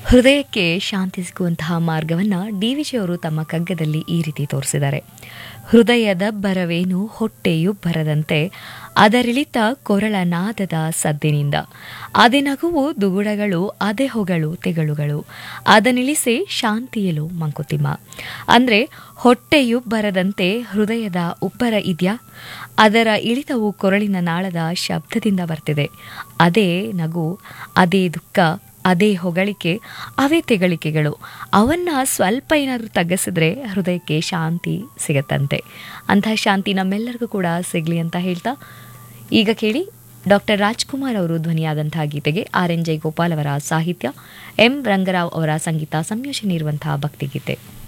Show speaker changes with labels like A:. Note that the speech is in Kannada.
A: ಹೃದಯಕ್ಕೆ ಶಾಂತಿ ಸಿಗುವಂತಹ ಮಾರ್ಗವನ್ನು ಡಿ ವಿಜಿ ಅವರು ತಮ್ಮ ಕಗ್ಗದಲ್ಲಿ ಈ ರೀತಿ ತೋರಿಸಿದ್ದಾರೆ ಹೃದಯದ ಬರವೇನು ಹೊಟ್ಟೆಯು ಬರದಂತೆ ಅದರಿಳಿತ ಕೊರಳ ನಾದದ ಸದ್ದಿನಿಂದ ಅದೆ ನಗುವು ದುಗುಡಗಳು ಅದೆ ಹೊಗಳು ತೆಗಳುಗಳು ಅದನಿಳಿಸೆ ಶಾಂತಿಯಲು ಮಂಕುತಿಮ್ಮ ಅಂದ್ರೆ ಹೊಟ್ಟೆಯು ಬರದಂತೆ ಹೃದಯದ ಉಬ್ಬರ ಇದೆಯಾ ಅದರ ಇಳಿತವು ಕೊರಳಿನ ನಾಳದ ಶಬ್ದದಿಂದ ಬರ್ತಿದೆ ಅದೇ ನಗು ಅದೇ ದುಃಖ ಅದೇ ಹೊಗಳಿಕೆ ಅವೇ ತೆಗಳಿಕೆಗಳು ಅವನ್ನ ಸ್ವಲ್ಪ ಏನಾದರೂ ತಗ್ಗಿಸಿದ್ರೆ ಹೃದಯಕ್ಕೆ ಶಾಂತಿ ಸಿಗತ್ತಂತೆ ಅಂತಹ ಶಾಂತಿ ನಮ್ಮೆಲ್ಲರಿಗೂ ಕೂಡ ಸಿಗಲಿ ಅಂತ ಹೇಳ್ತಾ ಈಗ ಕೇಳಿ ಡಾಕ್ಟರ್ ರಾಜ್ಕುಮಾರ್ ಅವರು ಧ್ವನಿಯಾದಂತಹ ಗೀತೆಗೆ ಆರ್ ಎನ್ ಜೈ ಗೋಪಾಲ್ ಅವರ ಸಾಹಿತ್ಯ ಎಂ ರಂಗರಾವ್ ಅವರ ಸಂಗೀತ ಸಂಯೋಜನೆ ಇರುವಂತಹ ಭಕ್ತಿಗೀತೆ